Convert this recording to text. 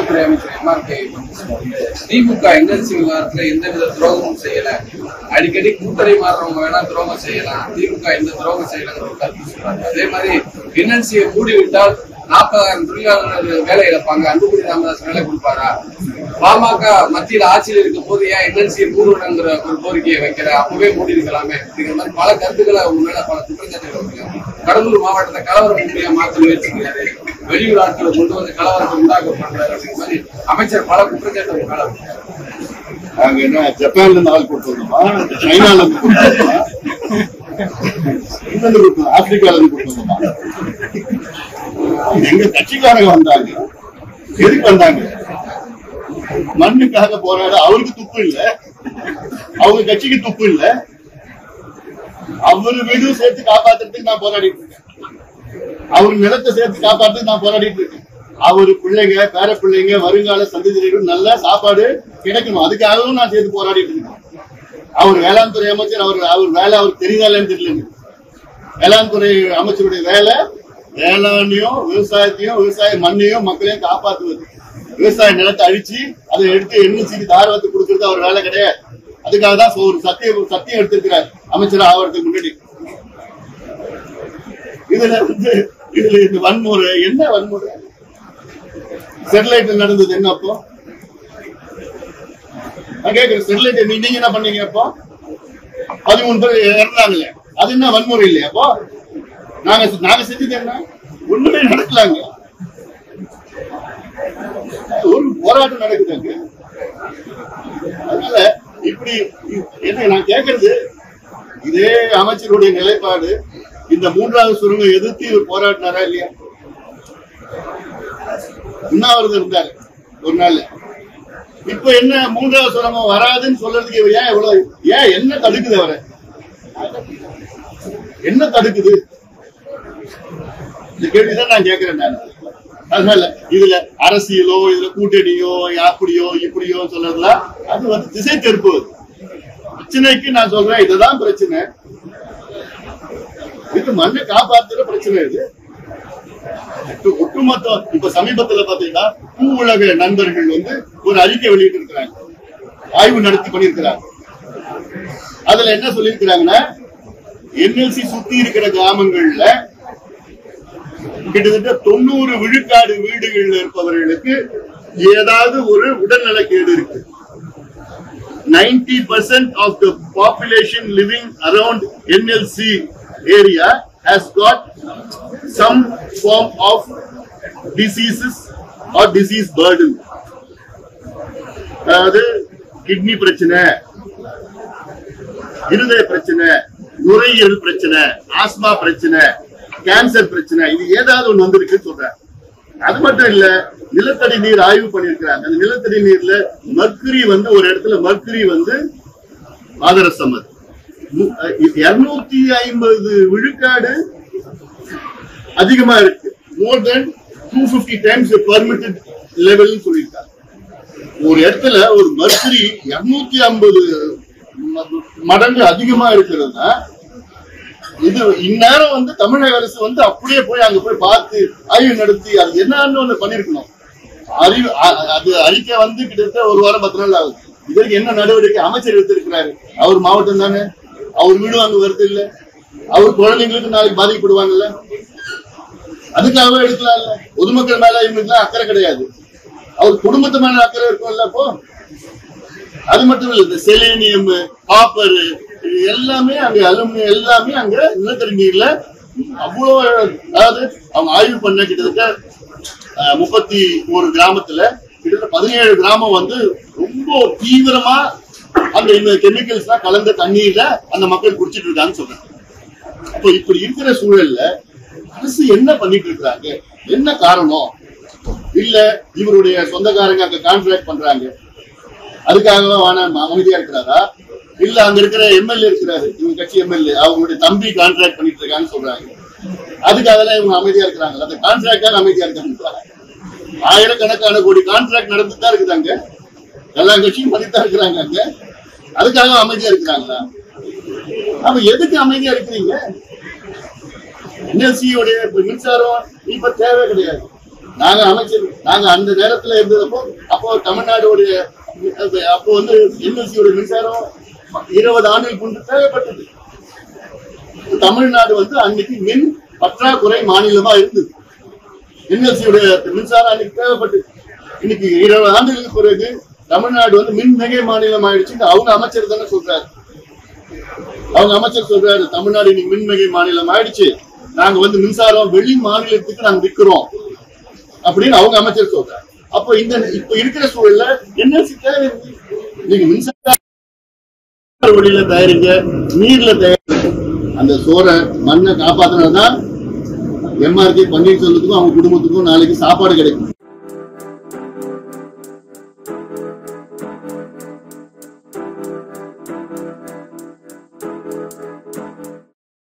வேளாண்துறை அமைச்சர் MR K திமுக NLC விவகாரத்துல எந்த வித துரோகமும் செய்யல அடிக்கடி கூட்டணி மாறுறவங்க வேணா துரோகம் செய்யலாம் திமுக எந்த துரோகம் செய்யலங்கிற ஒரு கருத்து சொல்றாங்க அதே மாதிரி என்எல்சியை மூடி விட்டால் நாற்பதாயிரம் தொழிலாளர்கள் வேலை இழப்பாங்க அன்புமணி ராமதாஸ் வேலை கொடுப்பாரா பாமக மத்தியில் ஆட்சியில் இருக்கும் போது ஏன் என்எல்சியை மூடுவடங்கிற ஒரு கோரிக்கையை வைக்கிற அப்பவே மூடி இருக்கலாமே அப்படிங்கிற மாதிரி பல கருத்துக்களை அவங்க மேல பல குற்றச்சாட்டுகள் இருக்கு கடலூர் மாவட்டத்தை கலவர முறையா மாற்ற முயற்சிக்கிறாரு வெளியூர் ஆட்களை கொண்டு வந்து கலவரத்தை உண்டாக்க பண்றாரு அப்படிங்கிற மாதிரி அமைச்சர் பல குற்றச்சாட்டுகள் மேல வைக்கிறாரு. நாங்க என்ன ஜப்பான்ல இருந்து ஆள் கூட்டு வந்தோமா சைனால இருந்து கூட்டு வந்தோமா எங்க இருந்து கூட்டு வந்தோம்? ஆப்பிரிக்கால இருந்து கூட்டு வந்தோமா எங்க கட்சிக்காரங்க வந்தாங்க எதுக்கு வந்தாங்க மண்ணுக்காக போராட அவருக்கு துப்பு இல்ல அவங்க கட்சிக்கு துப்பு இல்ல அவரு வீடும் சேர்த்து காப்பாத்துறதுக்கு நான் போராடிட்டு இருக்கேன் அவர் நிலத்தை சேர்த்து காப்பாத்துறதுக்கு நான் போராடிட்டு இருக்கேன் அவரு பிள்ளைங்க பேர பிள்ளைங்க வருங்கால சந்ததியினருக்கு நல்ல சாப்பாடு கிடைக்கணும் அதுக்காகவும் நான் சேர்த்து போராடிட்டு இருக்கேன் அவர் வேளாண் துறை அமைச்சர் அவர் அவர் வேலை அவருக்கு தெரியுதாலன்னு தெரியலங்க வேளாண் துறை அமைச்சருடைய வேலை வேளாண்மையும் விவசாயத்தையும் விவசாய மண்ணையும் மக்களையும் காப்பாத்துவது விவசாய நிலத்தை அழிச்சு அதை எடுத்து எண்ணூசிக்கு தாரவத்து கொடுக்கறது அவர் வேலை கிடையாது அதுக்காக தான் ஒரு சத்தியம் சத்தியம் எடுத்திருக்கிறார் அமைச்சர் ஆவறதுக்கு முன்னாடி இதுல வந்து இதுல இந்த வன்முறை என்ன வன்முறை ஸ்டெர்லைட் நடந்தது என்ன அப்போ நான் கேக்குறேன் ஸ்டெர்லைட் நீங்க என்ன பண்ணீங்க அப்போ பதிமூணு பேர் இறந்தாங்களே அது என்ன வன்முறை இல்லையா அப்போ நாங்க நாங்க செஞ்சது என்ன ஒண்ணுமே நடக்கலாங்க ஒரு போராட்டம் நடக்குதுங்க அதனால இப்படி என்ன நான் கேக்குறது இதே அமைச்சருடைய நிலைப்பாடு இந்த மூன்றாவது சுருங்கை எதிர்த்து இவர் போராடினாரா இல்லையா உண்ணாவிரதம் இருந்தாரு ஒரு நாள் இப்ப என்ன மூன்றாவது சுரங்கம் வராதுன்னு சொல்றதுக்கு இவர் ஏன் இவ்வளவு ஏன் என்ன தடுக்குது அவரை என்ன தடுக்குது இந்த கேள்விதான் நான் கேட்கிறேன் நான் அதனால இதுல அரசியலோ இதுல கூட்டணியோ அப்படியோ இப்படியோ சொல்றதுலாம் அது வந்து திசை திருப்புவது பிரச்சனைக்கு நான் சொல்றேன் இதுதான் பிரச்சனை இது மண்ணை காப்பாத்துற பிரச்சனை இது ஒட்டு- ஒட்டுமொத்த இப்ப சமீபத்துல பாத்தீங்கன்னா பூ உலக நண்பர்கள் வந்து ஒரு அறிக்கை வெளியிட்டு இருக்கிறாங்க ஆய்வு நடத்தி பண்ணியிருக்கிறாங்க அதுல என்ன சொல்லியிருக்கிறாங்கன்னா என்எல்சி சுத்தி இருக்கிற கிராமங்கள்ல கிட்டத்தட்ட தொண்ணூறு விழுக்காடு வீடுகள்ல இருப்பவர்களுக்கு ஏதாவது ஒரு உடல்நலக்கேடு இருக்கு 90% percent of the population living around NLC area has got some form of diseases or disease burden. அதாவது கிட்னி பிரச்சனை இருதய பிரச்சனை நுரையீரல் பிரச்சனை ஆஸ்மா பிரச்சனை கேன்சர் பிரச்சனை இது ஏதாவது ஒண்ணு வந்திருக்குன்னு சொல்றேன் அது மட்டும் இல்ல நிலத்தடி நீர் ஆய்வு பண்ணிருக்கிறாங்க அந்த நிலத்தடி நீர்ல மர்க்குரி வந்து ஒரு இடத்துல மர்க்குரி வந்து பாதரசம் அது இருநூத்தி ஐம்பது விழுக்காடு அதிகமா இருக்கு more than two fifty times permitted லெவல்னு சொல்லியிருக்காங்க ஒரு இடத்துல ஒரு மர்க்குரி இருநூத்தி ஐம்பது மடங்கு அதிகமா இருக்கிறதுனா இது இந்நேரம் வந்து தமிழக அரசு வந்து அப்படியே போய் அங்க போய் பார்த்து ஆய்வு நடத்தி அது என்னன்னு ஒண்ணு பண்ணிருக்கணும் அறிவு அ- அது அறிக்கை வந்து கிட்டத்தட்ட ஒரு வாரம் பத்து நாள் ஆகுது இதற்கு என்ன நடவடிக்கை அமைச்சர் எடுத்திருக்கிறாரு அவர் மாவட்டம் தானே அவர் வீடும் அங்க வருது இல்ல அவர் குழந்தைங்களுக்கு நாளைக்கு பாதிக்கப்படுவாங்கல்ல அதுக்காகவே எடுக்கலாம் இல்ல பொதுமக்கள் மேல இவங்களுக்குலாம் அக்கறை கிடையாது அவர் குடும்பத்து மேல அக்கறை இருக்கும்ல அப்போ அது மட்டும் இல்ல இந்த செலேனியம் காப்பர் எல்லாமே அங்க அலுமினியம் எல்லாமே அங்க நிலத்தடி நீர்ல அவ்வளோ அதாவது அவங்க ஆய்வு பண்ண கிட்டத்தட்ட அஹ், முப்பத்தி ஒரு கிராமத்துல கிட்டத்தட்ட பதினேழு கிராமம் வந்து ரொம்ப தீவிரமா அந்த இந்த கெமிக்கல்ஸ் எல்லாம் கலந்த தண்ணீர்ல அந்த மக்கள் குடிச்சிட்டு இருக்காங்கன்னு சொல்றாங்க அப்போ இப்படி இருக்கிற சூழல்ல அரசு என்ன பண்ணிட்டு இருக்காங்க என்ன காரணம் இல்ல இவருடைய சொந்தக்காரங்க அங்க கான்ட்ராக்ட் பண்றாங்க அதுக்காக வேணாம் அமைதியா இருக்கிறாரா இல்ல அங்க இருக்கிற எம்எல்ஏ இருக்கிறாரு இவங்க கட்சி எம்எல்ஏ அவங்களுடைய தம்பி கான்ட்ராக்ட் பண்ணிட்டு இருக்காங்கன்னு சொல்றாங்க அதுக்காக தான் இவங்க அமைதியா இருக்கிறாங்க அந்த கான்ட்ராக்டாக அமைதியா இருக்காங்க ஆயிரக்கணக்கான கோடி கான்ட்ராக்ட் நடந்துட்டு தான் இருக்குது அங்க எல்லா கட்சியும் பண்ணிட்டு தான் இருக்கிறாங்க அங்க அதுக்காக அமைதியா இருக்கிறாங்களா அப்ப எதுக்கு அமைதியா இருக்கிறீங்க NLC உடைய மின்சாரம் இப்ப தேவை கிடையாது நாங்க அமைச்சர் நாங்க அந்த நேரத்துல இருந்ததப்போ அப்போ தமிழ்நாடுடைய அப்போ வந்து என்எல்சியோட மின்சாரம் இருபது ஆண்டுகளுக்கு முன்பு தேவைப்பட்டது தமிழ்நாடு வந்து அன்னைக்கு மின் பற்றாக்குறை மாநிலமா இருந்தது என்எல்சியோட மின்சாரம் அன்னைக்கு தேவைப்பட்டது இன்னைக்கு இருபது ஆண்டுகளுக்கு பிறகு தமிழ்நாடு வந்து மின் மிகை மாநிலம் ஆயிடுச்சுன்னு அவங்க அமைச்சர் தானே சொல்றாரு அவங்க அமைச்சர் சொல்றாரு தமிழ்நாடு இன்னைக்கு மின்மிகை மாநிலம் ஆயிடுச்சு நாங்க வந்து மின்சாரம் வெளி மாநிலத்துக்கு நாங்க விற்கிறோம் அப்படின்னு அவங்க அமைச்சர் சொல்றாரு அப்போ இந்த இப்ப இருக்கிற சூழல்ல என்எல்சி தேவை இருக்கு. நீங்க மின்சார வழியில தயாரிங்க நீர்ல தயாரிங்க அந்த சோறை மண்ணை காப்பாத்தினாதான் எம்ஆர்கே பன்னீர்செல்வத்துக்கும் அவங்க குடும்பத்துக்கும் நாளைக்கு சாப்பாடு கிடைக்கும்